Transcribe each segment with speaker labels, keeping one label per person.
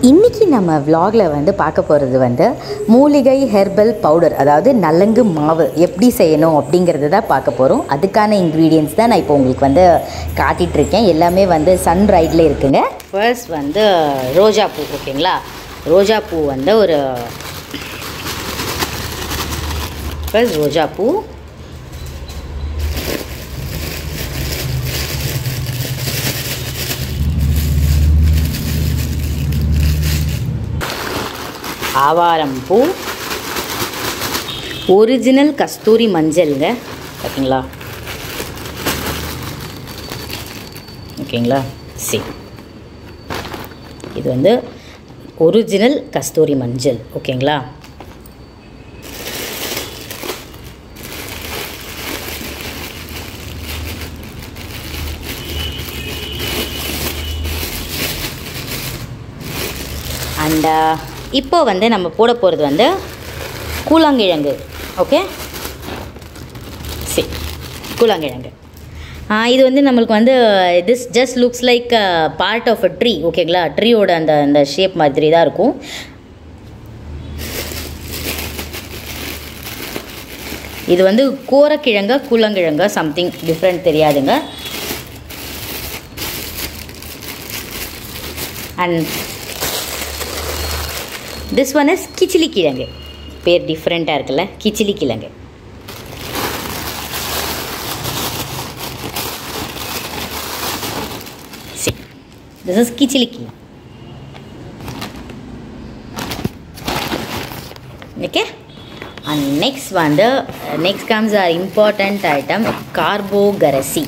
Speaker 1: இன்றைக்கி நம்ம vlogல வந்து பார்க்க போகிறது வந்து மூலிகை ஹெர்பல் பவுடர் அதாவது நலங்கு மாவு எப்படி செய்யணும் அப்படிங்கிறது தான் பார்க்க போகிறோம் அதுக்கான இன்க்ரீடியன்ஸ் தான் நான் இப்போ உங்களுக்கு வந்து காட்டிகிட்டு இருக்கேன் எல்லாமே வந்து சன் ரைடில் இருக்குங்க ஃபர்ஸ்ட் வந்து ரோஜா பூ ஓகேங்களா ரோஜா பூ வந்து ஒரு ஃபர்ஸ்ட் ரோஜா பூ ஆவாரம் பூ ஒரிஜினல் கஸ்தூரி மஞ்சள்ங்க பார்த்தீங்களா ஓகேங்களா சரி இது வந்து ஒரிஜினல் கஸ்தூரி மஞ்சள் ஓகேங்களா அண்ட் இப்போ வந்து நம்ம போட போகிறது வந்து கூழாங்கிழங்கு ஓகே சரி கூழாங்கிழங்கு ஆ, இது வந்து நம்மளுக்கு வந்து this just looks like part of a tree ஓகேங்களா ட்ரீயோட அந்த அந்த ஷேப் மாதிரி தான் இருக்கும் இது வந்து கோரக்கிழங்க கூழங்கிழங்க சம்திங் டிஃப்ரெண்ட் தெரியாதுங்க அண்ட் திஸ் ஒன் இஸ் கிச்சிலி கிழங்கு பேர் டிஃப்ரெண்ட்டாக இருக்குல்ல கிச்சிலி கிழங்கு சரி திஸ் இஸ் கிச்சிலி கிழங்கு ஓகே அண்ட் நெக்ஸ்ட் வந்து next comes our important item கார்போகரசி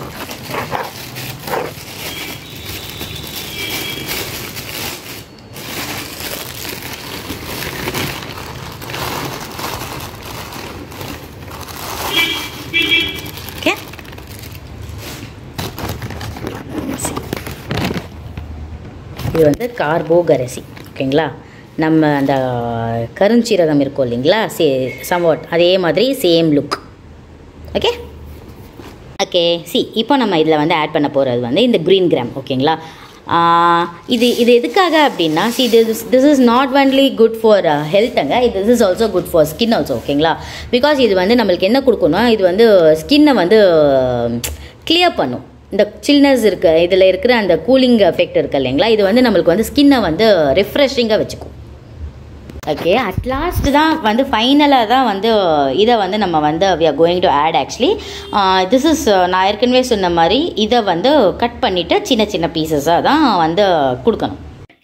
Speaker 1: ஓகே இது வந்து கார்போகரசி ஓகேங்களா நம்ம அந்த கருஞ்சீரகம் இருக்கும் இல்லைங்களா சே சம்வாட் அதே மாதிரி same look okay okay see இப்போ நம்ம இதில் வந்து ஆட் பண்ண போகிறது வந்து இந்த க்ரீன் கிராம் ஓகேங்களா ஆஹ் இது இது எதுக்காக அப்படின்னா see this this is not only good for ஹெல்த்துங்க இது this is also good for skin also ஓகேங்களா பிகாஸ் இது வந்து நம்மளுக்கு என்ன கொடுக்கணும் இது வந்து ஸ்கின்னை வந்து கிளியர் பண்ணும் இந்த சில்னஸ் இருக்க இதில் இருக்கிற அந்த கூலிங் எஃபெக்ட் இருக்கு இல்லைங்களா இது வந்து நம்மளுக்கு வந்து ஸ்கின்னை வந்து ரிஃப்ரெஷிங்காக வச்சுக்கும் ஓகே அட் லாஸ்ட் தான் வந்து ஃபைனலாக தான் வந்து இதை வந்து நம்ம வந்து we are going to add actually this is நான் ஏற்கனவே சொன்ன மாதிரி இதை வந்து கட் பண்ணிவிட்டு சின்ன சின்ன பீசஸாக தான் வந்து கொடுக்கணும்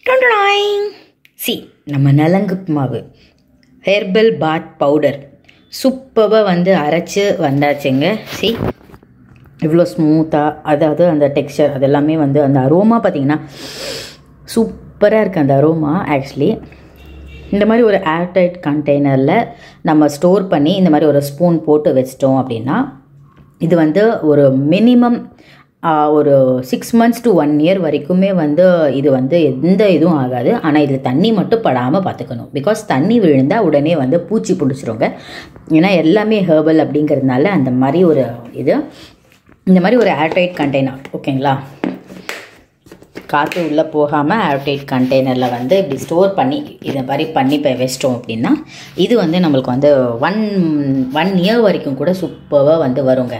Speaker 1: சி நம்ம நலங்கு மாவு ஹெர்பல் பாத் பவுடர் சூப்பராக வந்து அரைச்சி வந்தாச்சுங்க சி இவ்வளோ ஸ்மூத்தாக அதாவது அந்த டெக்ஸ்சர் அது எல்லாமே வந்து அந்த அரோமா பார்த்தீங்கன்னா சூப்பராக இருக்குது அந்த அரோமா ஆக்சுவலி இந்த மாதிரி ஒரு ஏர்டைட் கண்டெய்னரில் நம்ம ஸ்டோர் பண்ணி இந்த மாதிரி ஒரு ஸ்பூன் போட்டு வச்சிட்டோம் அப்படின்னா இது வந்து ஒரு மினிமம் ஒரு six months to one year வரைக்குமே வந்து இது வந்து எந்த இதுவும் ஆகாது ஆனால் இதில் தண்ணி மட்டும் படாமல் பார்த்துக்கணும் பிகாஸ் தண்ணி விழுந்தால் உடனே வந்து பூச்சி பிடிச்சிருங்க ஏன்னா எல்லாமே ஹேர்பல் அப்படிங்கிறதுனால அந்த மாதிரி ஒரு இது இந்த மாதிரி ஒரு ஏர்டைட் கண்டெய்னர் ஓகேங்களா காற்று உள்ளே போகாமல் ஏர்டைட் கண்டெய்னரில் வந்து இப்படி ஸ்டோர் பண்ணி இதை மாதிரி பண்ணி இப்போ வச்சிட்டோம் அப்படின்னா இது வந்து நம்மளுக்கு வந்து ஒன் ஒன் இயர் வரைக்கும் கூட சூப்பராக வந்து வருங்க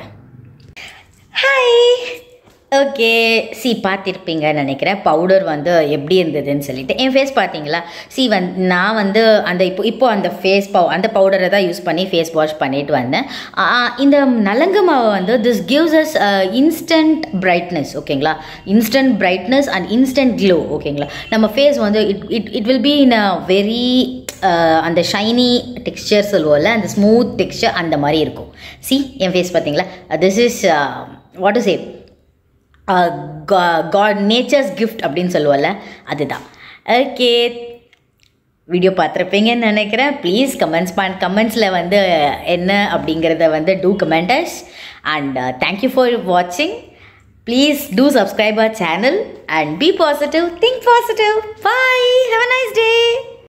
Speaker 1: ஹாய் ஓகே சி பார்த்துருப்பீங்கன்னு நினைக்கிறேன் பவுடர் வந்து எப்படி இருந்ததுன்னு சொல்லிட்டு என் ஃபேஸ் பார்த்தீங்களா சி வந் நான் வந்து அந்த இப்போ இப்போ அந்த ஃபேஸ் பவு அந்த பவுடரை தான் யூஸ் பண்ணி ஃபேஸ் வாஷ் பண்ணிட்டு வந்தேன் ஆ, இந்த நலங்கு மாவு வந்து this gives us instant brightness ஓகேங்களா instant brightness and instant glow ஓகேங்களா நம்ம ஃபேஸ் வந்து it it it will be in a very அந்த ஷைனி டெக்ஸ்சர் சொல்லுவோம்ல அந்த ஸ்மூத் டெக்ஸ்சர் அந்த மாதிரி இருக்கும் சி என் ஃபேஸ் பார்த்தீங்களா this is what is a god nature's gift அப்படின்னு சொல்லுவோம்ல அதுதான் ஓகே வீடியோ பார்த்துருப்பீங்கன்னு நினைக்கிறேன் ப்ளீஸ் கமெண்ட்ஸ் பண் கமெண்ட்ஸில் வந்து என்ன அப்படிங்கிறத வந்து do commenters and thank you for வாட்சிங் please do subscribe our channel and be positive think positive bye have a nice day